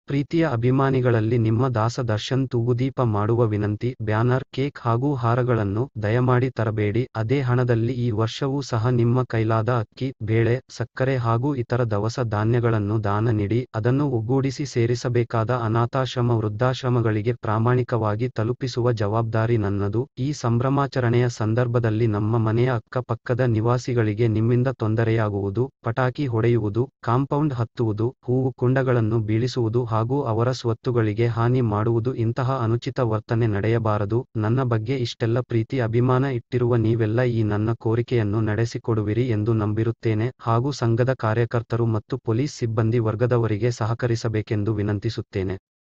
ಪ್ರೀತಿಯ ಅಭಿಮಾನಿಗಳಲ್ಲಿ ನಿಮ್ಮ ದಾಸ ದರ್ಶನ್ ತೂಗುದೀಪ ಮಾಡುವ ವಿನಂತಿ ಬ್ಯಾನರ್ ಕೇಕ್ ಹಾಗೂ ಹಾರಗಳನ್ನು ದಯಮಾಡಿ ತರಬೇಡಿ ಅದೇ ಹಣದಲ್ಲಿ ಈ ವರ್ಷವೂ ಸಹ ನಿಮ್ಮ ಕೈಲಾದ ಅಕ್ಕಿ ಬೇಳೆ ಸಕ್ಕರೆ ಹಾಗೂ ಇತರ ದವಸ ಧಾನ್ಯಗಳನ್ನು ದಾನ ನೀಡಿ ಅದನ್ನು ಒಗ್ಗೂಡಿಸಿ ಸೇರಿಸಬೇಕಾದ ಅನಾಥಾಶ್ರಮ ವೃದ್ಧಾಶ್ರಮಗಳಿಗೆ ಪ್ರಾಮಾಣಿಕವಾಗಿ ತಲುಪಿಸುವ ಜವಾಬ್ದಾರಿ ನನ್ನದು ಈ ಸಂಭ್ರಮಾಚರಣೆಯ ಸಂದರ್ಭದಲ್ಲಿ ನಮ್ಮ ಮನೆಯ ಅಕ್ಕಪಕ್ಕದ ನಿವಾಸಿಗಳಿಗೆ ನಿಮ್ಮಿಂದ ತೊಂದರೆಯಾಗುವುದು ಪಟಾಕಿ ಹೊಡೆಯುವುದು ಕಾಂಪೌಂಡ್ ಹತ್ತುವುದು ಹೂವು ಕುಂಡಗಳನ್ನು ಬೀಳಿಸುವುದು ಹಾಗೂ ಅವರ ಸ್ವತ್ತುಗಳಿಗೆ ಹಾನಿ ಮಾಡುವುದು ಇಂತಹ ಅನುಚಿತ ವರ್ತನೆ ನಡೆಯಬಾರದು ನನ್ನ ಬಗ್ಗೆ ಇಷ್ಟೆಲ್ಲ ಪ್ರೀತಿ ಅಭಿಮಾನ ಇಟ್ಟಿರುವ ನೀವೆಲ್ಲ ಈ ನನ್ನ ಕೋರಿಕೆಯನ್ನು ನಡೆಸಿಕೊಡುವಿರಿ ಎಂದು ನಂಬಿರುತ್ತೇನೆ ಹಾಗೂ ಸಂಘದ ಕಾರ್ಯಕರ್ತರು ಮತ್ತು ಪೊಲೀಸ್ ಸಿಬ್ಬಂದಿ ವರ್ಗದವರಿಗೆ ಸಹಕರಿಸಬೇಕೆಂದು ವಿನಂತಿಸುತ್ತೇನೆ